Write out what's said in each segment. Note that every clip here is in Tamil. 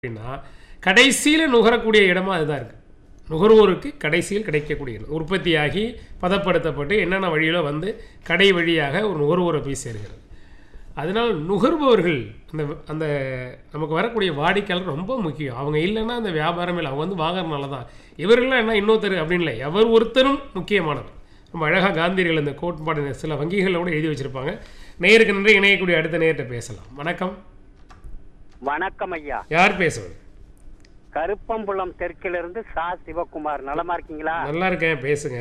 அப்படின்னா கடைசியில் நுகரக்கூடிய இடமா அதுதான் இருக்குது நுகர்வோருக்கு கடைசியில் கிடைக்கக்கூடிய இடம் உற்பத்தியாகி பதப்படுத்தப்பட்டு என்னென்ன வழியில் வந்து கடை வழியாக ஒரு நுகர்வோரை போய் சேர்கிறது அதனால் நுகர்பவர்கள் அந்த அந்த நமக்கு வரக்கூடிய வாடிக்கையாளர் ரொம்ப முக்கியம் அவங்க இல்லைன்னா அந்த வியாபாரம் இல்லை அவங்க வந்து வாங்குறதுனால தான் இவர்கள்லாம் என்ன இன்னொருத்தர் அப்படின்னு இல்லை எவர் ஒருத்தரும் முக்கியமானவர் ரொம்ப அழகாக காந்தியர்கள் இந்த கோட்பாடு சில வங்கிகளில் கூட எழுதி வச்சுருப்பாங்க நேருக்கு நின்று இணையக்கூடிய அடுத்த நேர்கிட்ட பேசலாம் வணக்கம் வணக்கம் ஐயா யார் பேசுவது கருப்பம்புலம் தெற்கிலிருந்து சா சிவகுமார் நலமா இருக்கீங்களா நல்லா இருக்கேன் பேசுங்க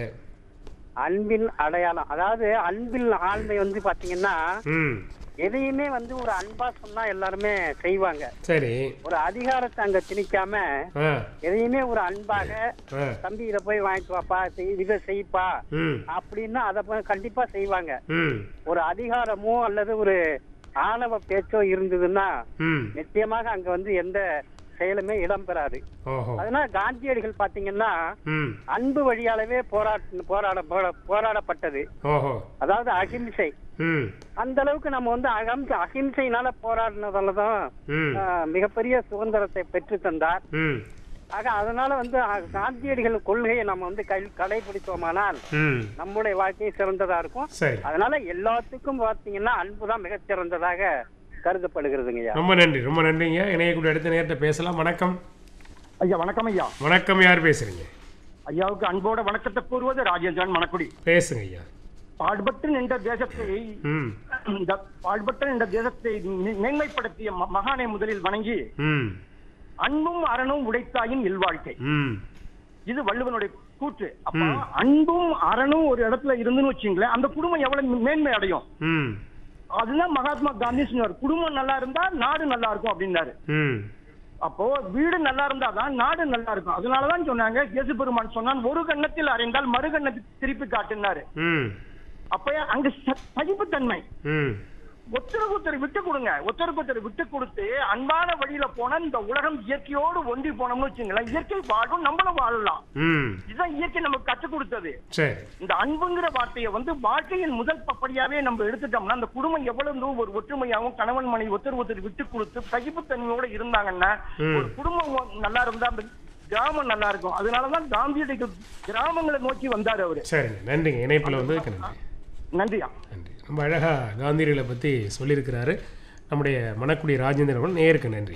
அன்பின் அடையாளம் அதாவது அன்பின் ஆண்மை வந்து பாத்தீங்கன்னா ம் எதையுமே வந்து ஒரு அன்பா சொன்னா எல்லாருமே செய்வாங்க சரி ஒரு அதிகாரத்தை அங்க திணிக்காம ஆ எதையுமே ஒரு அன்பாக ஆ தம்பி இதை போய் வாங்கிட்டு வாப்பா செய்- இதை செய்ப்பா ம் அப்படின்னா அதை போய் கண்டிப்பா செய்வாங்க ம் ஒரு அதிகாரமோ அல்லது ஒரு ஆணவ பேச்சோ இருந்ததுன்னா ம் நிச்சயமாக அங்க வந்து எந்த செயலுமே இடம்பெறாது ஓஹோ அதனால காந்தியடிகள் பாத்தீங்கன்னா ம் அன்பு வழியாலவே போராட்ட போராட போரா- போராடப்பட்டது ஓஹோ அதாவது அகிம்சை ம் அந்த அளவுக்கு நம்ம வந்து அகம் அகிம்சையினால போராடினதாலதான் ம் ஆஹ், மிகப்பெரிய சுதந்திரத்தை பெற்று தந்தார் ம் ஆக அதனால வந்து அஹ், காந்தியடிகள் கொள்கையை நம்ம வந்து கை கடைபிடித்தோமானால் ம் நம்முடைய வாழ்க்கை சிறந்ததா இருக்கும் சரி அதனால எல்லாத்துக்கும் பாத்தீங்கன்னா அன்பு தான் மிகச் சிறந்ததாக கருதப்படுகிறதுங்கய்யா ரொம்ப நன்றி ரொம்ப நன்றிங்க இணையக்கூடிய அடுத்த நேரத்தை பேசலாம் வணக்கம் ஐயா வணக்கம் ஐயா வணக்கம் யார் பேசுறீங்க ஐயாவுக்கு அன்போட வணக்கத்தை கூறுவது ராஜேந்திரன் மணக்குடி பேசுங்க ஐயா பாடுபட்டு நின்ற தேசத்தை ம் இந்த பாடுபட்டு நின்ற தேசத்தை மே- மேன்மைப்படுத்திய ம- மகானை முதலில் வணங்கி ம் அன்பும் அறனும் உடைத்தாயின் இல்வாழ்க்கை ம் இது வள்ளுவனுடைய கூற்று அப்ப அன்பும் அறனும் ஒரு இடத்துல இருந்துன்னு வச்சுங்களேன் அந்த குடும்பம் எவ்வளவு மேன்மை அடையும் ம் அதுதான் மகாத்மா காந்தி சொன்னார் குடும்பம் நல்லா இருந்தா நாடு நல்லா இருக்கும் அப்படின்னாரு ம் அப்போ வீடு நல்லா இருந்தாதான் நாடு நல்லா இருக்கும் அதனாலதான் சொன்னாங்க இயேசு பெருமான் சொன்னான் ஒரு கண்ணத்தில் அறைந்தால் மறு கண்ணத்தில் திருப்பி காட்டுனாரு ம் அப்ப அங்க ச- சகிப்புத்தன்மை ம் ஒருத்தருக்கு ஒருத்தர் விட்டு கொடுங்க ஒருத்தருக்கு ஒருத்தர் விட்டு கொடுத்து அன்பான வழியில போனா இந்த உலகம் இயற்கையோடு ஒன்றி போனோம்னு வச்சுங்களேன் இயற்கை வாழும் நம்மளும் வாழலாம் ம் இதுதான் இயற்கை நமக்கு கற்றுக் கொடுத்தது சரி இந்த அன்புங்கிற வார்த்தையை வந்து வாழ்க்கையின் முதல் பப்படியாவே நம்ம எடுத்துட்டோம்னா அந்த குடும்பம் எவ்வளவு தூரம் ஒரு ஒற்றுமையாவும் கணவன் மனைவி ஒருத்தர் ஒருத்தர் விட்டு கொடுத்து சகிப்புத்தன்மையோட இருந்தாங்கன்னா ம். ஒரு குடும்பம் நல்லா இருந்தா அந்த கிராமம் நல்லா இருக்கும் அதனாலதான் காந்தியடிகள் கிராமங்களை நோக்கி வந்தாரு அவரு சரிங்க நன்றிங்க இணைப்பில் வந்ததுக்கு நன்றி நன்றியா நன்றி ரொம்ப அழகாக காந்தியடிகளை பற்றி சொல்லியிருக்கிறாரு நம்முடைய மணக்குடி ராஜேந்திரன் அவர்கள். நேருக்கு நன்றி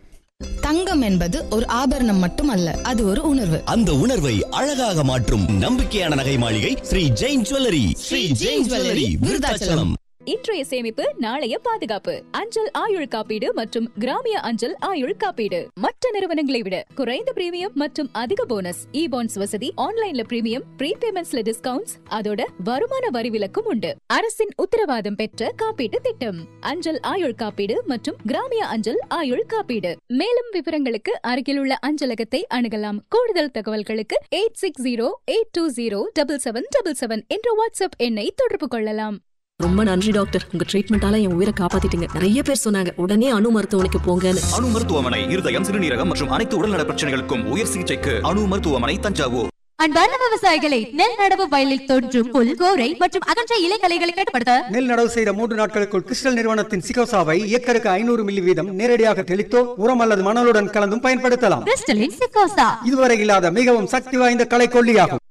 தங்கம் என்பது ஒரு ஆபரணம் மட்டுமல்ல அது ஒரு உணர்வு அந்த உணர்வை அழகாக மாற்றும் நம்பிக்கையான நகை மாளிகை ஸ்ரீ ஜெயின் ஜுவல்லரி ஸ்ரீ ஜெயின் ஜுவல்லரி விருதாச்சலம் இன்றைய சேமிப்பு நாளைய பாதுகாப்பு அஞ்சல் ஆயுள் காப்பீடு மற்றும் கிராமிய அஞ்சல் ஆயுள் காப்பீடு மற்ற நிறுவனங்களை விட குறைந்த பிரீமியம் மற்றும் அதிக போனஸ் இ பாண்ட்ஸ் வசதி ஆன்லைன்ல பிரீமியம் ப்ரீபேமெண்ட்ஸ்ல டிஸ்கவுண்ட்ஸ் அதோட வருமான வரி விலக்கும் உண்டு அரசின் உத்தரவாதம் பெற்ற காப்பீட்டு திட்டம் அஞ்சல் ஆயுள் காப்பீடு மற்றும் கிராமிய அஞ்சல் ஆயுள் காப்பீடு மேலும் விவரங்களுக்கு அருகிலுள்ள அஞ்சலகத்தை அணுகலாம் கூடுதல் தகவல்களுக்கு eight six zero eight two zero double seven double seven என்ற வாட்ஸ்அப் எண்ணை தொடர்பு கொள்ளலாம் ரொம்ப நன்றி டாக்டர் உங்க ட்ரீட்மெண்டால என் உயிரை காப்பாத்திட்டீங்க நிறைய பேர் சொன்னாங்க உடனே அணு மருத்துவமனைக்கு போங்கன்னு அணு மருத்துவமனை இருதயம் சிறுநீரகம் மற்றும் அனைத்து உடல்நல பிரச்சனைகளுக்கும் உயர் சிகிச்சைக்கு அணு மருத்துவமனை தஞ்சாவூர் அன்பார்ந்த விவசாயிகளை நெல் நடவு வயலில் தோன்றும் புல் கோரை மற்றும் அகன்ற இலைக்களைகளை கட்டுப்படுத்த நெல் நடவு செய்த மூன்று நாட்களுக்குள் கிறிஸ்டல் நிறுவனத்தின் சிகோசாவை ஏக்கருக்கு ஐநூறு மில்லி வீதம் நேரடியாக தெளித்தோ உரம் அல்லது மணலுடன் கலந்தும் பயன்படுத்தலாம் கிறிஸ்டலின் சிக்கோசா இதுவரை இல்லாத மிகவும் சக்தி வாய்ந்த களைக்கொல்லியாகும்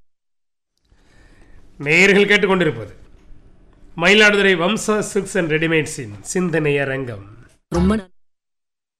நேயர்கள் கேட்டுக்கொண்டிருப்பது மயிலாடுதுறை வம்சா சிக்ஸ் அண்ட் ரெடிமேட்ஸின் சிந்தனை அரங்கம் ரொம்ப நன்றி